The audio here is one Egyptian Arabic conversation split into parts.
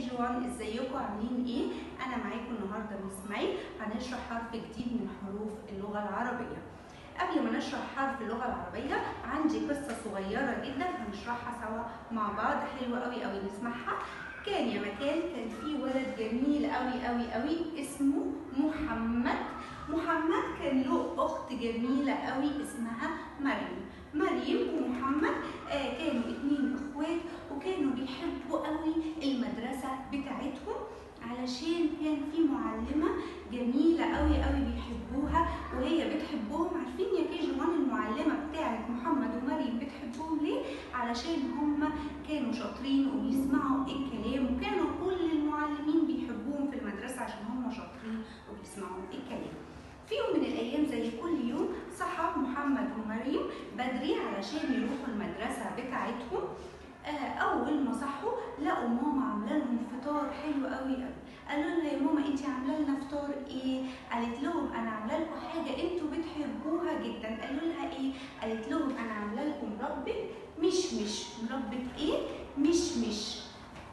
جي 1 ازيكم عاملين ايه؟ انا معاكم النهارده مس مي هنشرح حرف جديد من حروف اللغه العربيه. قبل ما نشرح حرف اللغه العربيه عندي قصه صغيره جدا هنشرحها سوا مع بعض حلوه قوي قوي نسمعها. كان يا مكان كان في ولد جميل قوي قوي قوي اسمه محمد. محمد كان له اخت جميله قوي اسمها مريم. مريم ومحمد آه كانوا اتنين اخوات وكانوا بيحبوا قوي المدرسة بتاعتهم علشان كان في معلمة جميلة قوي قوي بيحبوها وهي بتحبهم عارفين يا كي جي 1 المعلمة بتاعت محمد ومريم بتحبهم ليه؟ علشان هم كانوا شاطرين وبيسمعوا الكلام وكانوا كل المعلمين بيحبوهم في المدرسة عشان هم شاطرين وبيسمعوا الكلام. في يوم من الايام زي كل يوم صحى محمد ومريم بدري علشان يروحوا المدرسه بتاعتهم اول ما صحوا لقوا ماما عامله لهم فطار حلو قوي قوي قالوا لها يا ماما انت عامله لنا فطار ايه قالت لهم انا عامله لكم حاجه انتوا بتحبوها جدا قالوا لها ايه قالت لهم انا عامله لكم مربى مشمش مربى ايه مشمش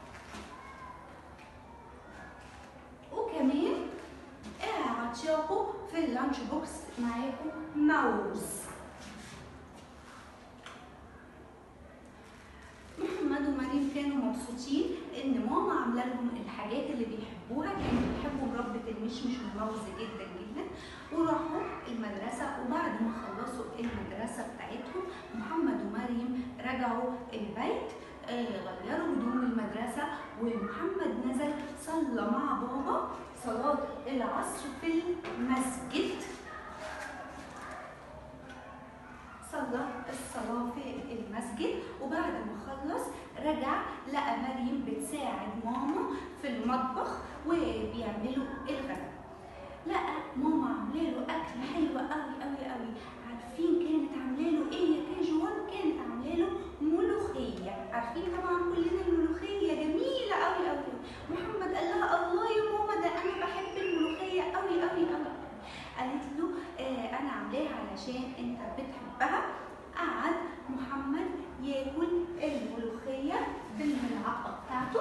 وكمان عطياكم في اللانش بوكس معاكم ماوس محمد ومريم كانوا مبسوطين ان ماما عامله لهم الحاجات اللي بيحبوها كانوا بيحبوا مربى المشمش والموز جدا جدا وراحوا المدرسه وبعد ما خلصوا المدرسه بتاعتهم محمد ومريم رجعوا البيت غيروا هدوم المدرسة ومحمد نزل صلى مع بابا صلاة العصر في المسجد صلى الصلاة في المسجد وبعد ما خلص رجع لقى مريم بتساعد ماما في المطبخ وبيعملوا الغداء لقى ماما عامله له اكل حلو قوي قوي قوي عارفين كانت عامله له ايه يا كاجوان كانت عامله له ملوخيه عارفين طبعا كلنا الملوخيه جميله قوي قوي محمد قال لها الله يا ماما ده انا بحب الملوخيه قوي قوي قوي قالت له آه انا عاملاها علشان انت بتحبها قعد محمد ياكل الملوخيه بالملعقه بتاعته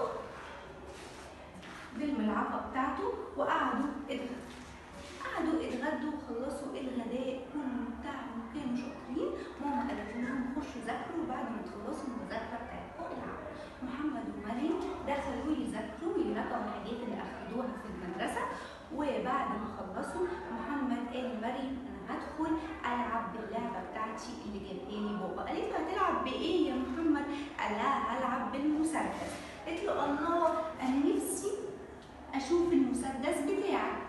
بالملعقه بتاعته وقعدوا اتغدوا قعدوا اتغدوا وخلصوا الغداء كله بتاعهم كانوا شاطرين ماما قالت لهم خشوا ذاكروا وبعد ما تخلصوا المذاكره بتاعتكم العبوا محمد ومريم دخلوا يذاكروا ويراجعوا الحاجات اللي اخدوها في المدرسه وبعد ما خلصوا محمد قال لمريم انا هدخل العب باللعبه بتاعتي اللي جابها لي بابا قالت له هتلعب بايه يا محمد قال لها هلعب بالمسدس قالت له الله انا نفسي اشوف المسدس بتاعك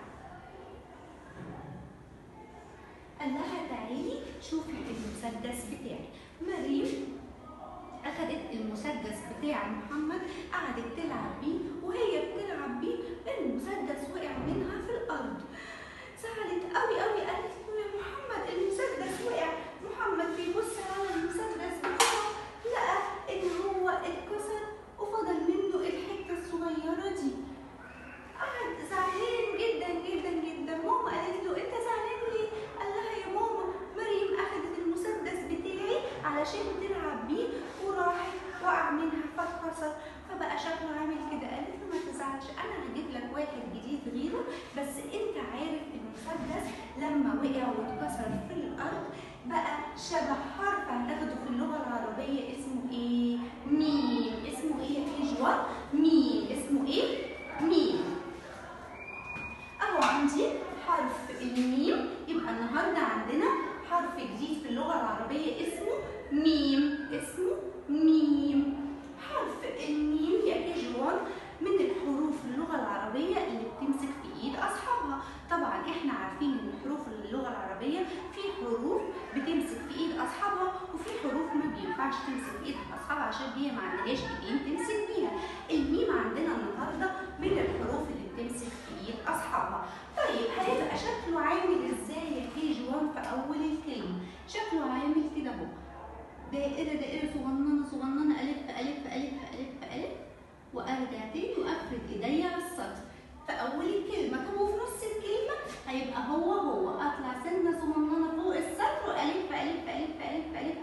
قال لها تعالي شوفي المسدس بتاعي مريم اخدت المسدس بتاع محمد قعدت تلعب بيه وهي بتلعب بيه المسدس وقع منها في الارض زعلت قوي قوي قالت له يا محمد المسدس وقع محمد بيبص على المسدس بتاعه لقى ان هو اتكسر وفضل منه الحته الصغيره دي قعد زعلان جدا جدا جدا ماما قالت له انت زعلان ليه قال لها يا ماما مريم اخدت المسدس بتاعي علشان تلعب بيه وراحت وقع منها فاتكسر فبقى شكله عامل كده قالت له ما تزعلش انا هجيب لك واحد جديد غيره بس انت عارف المسدس لما وقع واتكسر في الارض بقى شبه حرف هناخده في اللغه العربيه اسمه ايه ميم اسمه ايه يا كيجوان ميم اسمه ايه ميم اهو عندي حرف الميم يبقى النهارده عندنا حرف جديد في اللغه العربيه اسمه ميم اسمه ميم حرف الميم يا كيجوان من الحروف اللغه العربيه اللي بتمسك في ايد اصحابها طبعا احنا عارفين ان حروف اللغه العربيه في حروف بتمسك في ايد اصحابها وفي حروف ما بينفعش تمسك في ايد اصحابها عشان هي ما عندهاش ايدين تمسك بيها الميم عندنا النهارده من الحروف اللي بتمسك في ايد اصحابها طيب هيبقى شكله عامل ازاي يا كي جوان في اول الكلمه شكله عامل كده اهو دائره دائره صغننه صغننه الف الف الف الف الف وارجع تاني وافرد ايديا على السطر في اول الكلمه طب وفي نص الكلمه هيبقى هو هو اطلع سنه صغننه فوق السطر والف الف الف الف الف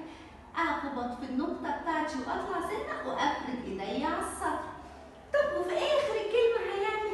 اخبط في النقطه بتاعتي واطلع سنه وافرد ايديا على السطر طب وفي اخر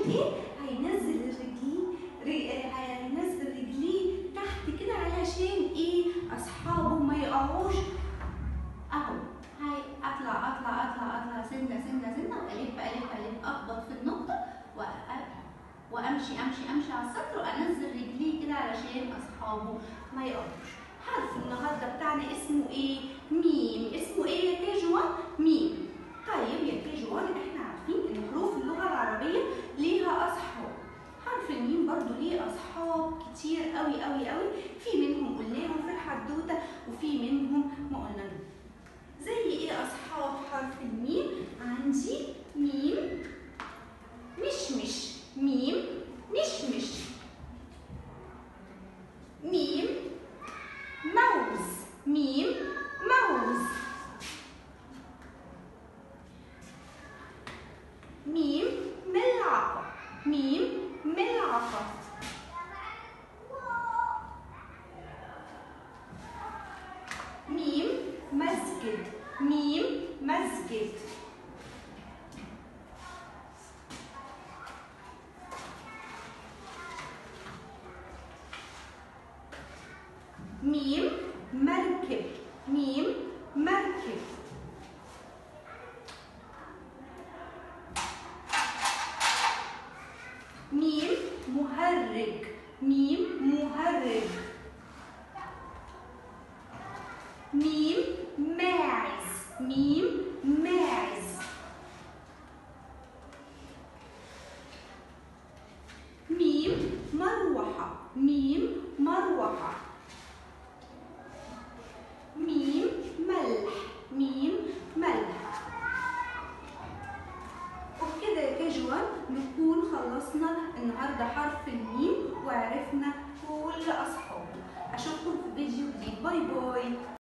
هيعمل ايه هينزل رجليه ر- هينزل رجليه تحت كده علشان ايه اصحابه ما يقعوش اهو هاي اطلع اطلع اطلع اطلع سنه سنه سنه والف الف الف اخبط في النقطه وأ- وامشي امشي امشي على السطر وانزل رجليه كده علشان اصحابه ما يقعوش حرف النهارده بتاعنا اسمه ايه ميم اسمه ايه يا كي جوان ميم طيب يا كي جوان احنا عارفين ان حروف اللغه العربيه ليها اصحاب حرف الميم برضو ليه اصحاب كتير قوي قوي قوي في منهم قلناهم في الحدوته وفي منهم ما قلنا زي ايه اصحاب حرف الميم عندي ميم مشمش ميم مشمش ميم موز ميم موز ميم ملعقة ميم ملعقة ميم مسجد ميم مسجد ميم مركب ميم مركب ميم مهرج ميم مهرج ميم ماعز ميم ماعز ميم مروحة ميم مروحة ميم ملح ميم ملح وبكده يا كاجوال نكون خلصنا النهارده حرف الميم وعرفنا كل اصحابه اشوفكم في فيديو جديد باي باي